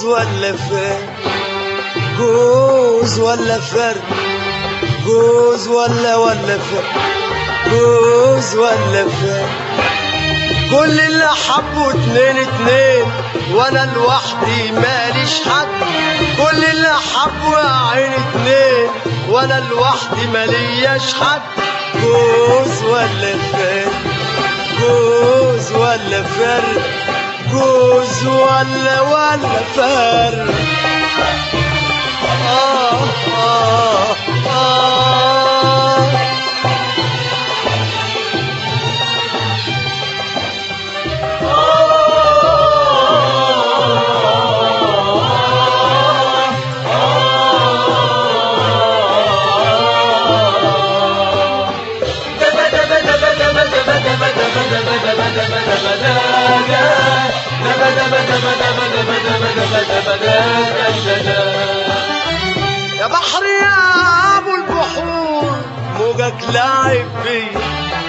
ولا فرد جوز ولا فرد جوز ولا ولا فرد جوز ولا فرد كل اللي حبوا اتنين اتنين وانا لوحدي ماليش حد كل اللي حبوا يا عين اتنين وانا لوحدي مالياش حد جوز ولا فرد جوز ولا فرد جوز ولا ولا فرد آه آه آه يا بحر يا ابو البحور موجك لاعب بيا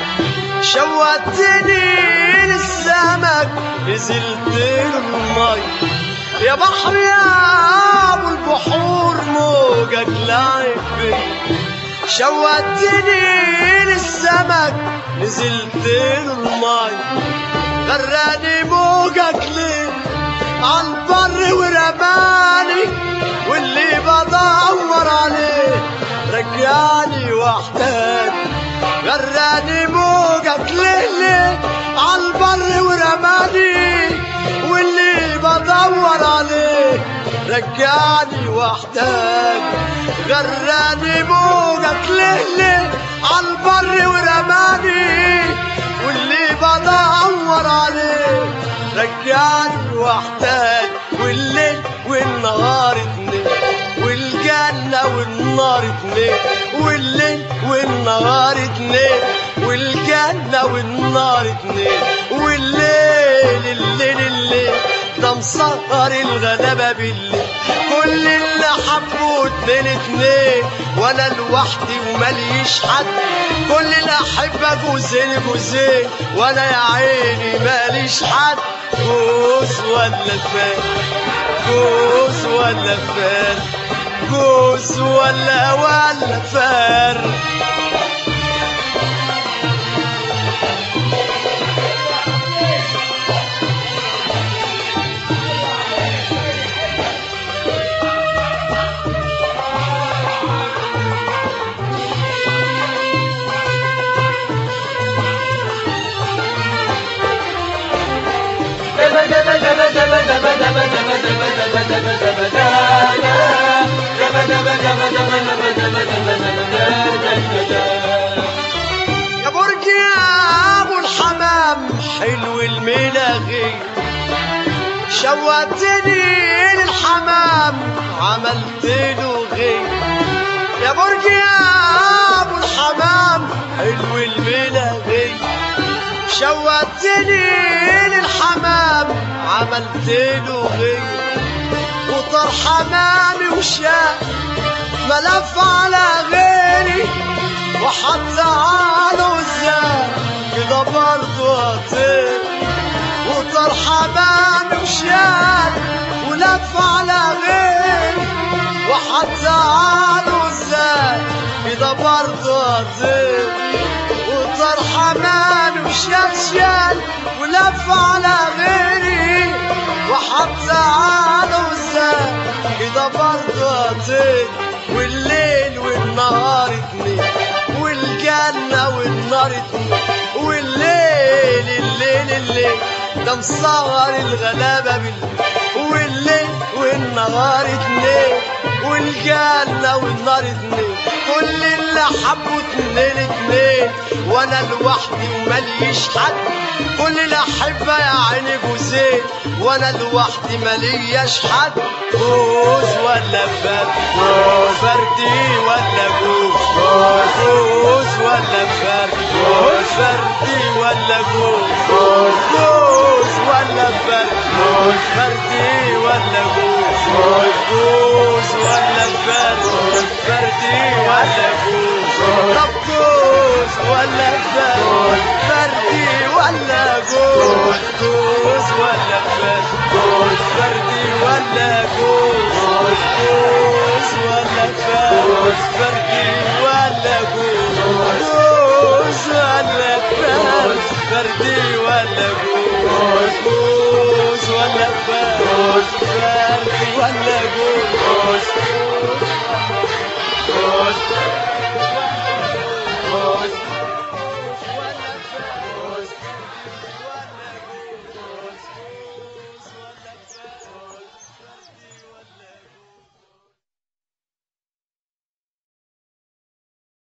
شوقتني للسمك نزلت المي يا بحر يا ابو البحور موجك لاعب بيا شوقتني للسمك نزلت المي غراني موجك ليه عالبر ورماني واللي بدور عليه رجعني وحداني غراني موجك ليه ليه عالبر ورماني واللي بدور عليه رجعني وحداني غراني موجك ليه ليه عالبر ورماني واللي بدور عليه رجعني وحداني والليل والنهار اتنين والجنة والنار اتنين والليل والنهار اتنين والجنة والنار اتنين والليل الليل الليل ده مسهر الغلابة بالليل كل اللي حبوا اتنين اتنين وانا لوحدي ومليش حد كل اللي احب جوزين جوزين وانا يا عيني ماليش حد جوز ولا فات جوز ولا فات جوز ولا ولا فار يا برج يا ابو الحمام حلو الملاغي شوقتني للحمام عملت له غي يا برج يا ابو الحمام حلو الملاغي شوقتني للحمام عملت له غي وطر حمامي وشاف ملف على غيري وحتى على وزان كده برضه هطير وطر حمامي وشال ولف على غيري وحتى على وزان كده برضه هطير وطر حمامي وشال شال ولف على غيري وحتى على وزان كده برضه هطير والليل والنهار اتنين والجنة والنار اتنين والليل الليل الليل ده مصور الغلابة بالليل والليل والنهار اتنين والجنة والنار اتنين كل اللي حبوا اتنين اتنين وانا لوحدي ومليش حد كل اللي احبها يا عيني جوزين وانا لوحدي ملياش حد جوز ولا فرد فردي ولا جوز جوز ولا فرد فردي ولا جوز جوز ولا فرد فردي ولا جوز جوز ولا فرد فردي ولا جوز طب جوز ولا فرد فردي ولا جوز جوز ولا فرد فردي ولا ولا جوز جوز ولا فوز فردي ولا جوز جوز ولا فوز فردي ولا جوز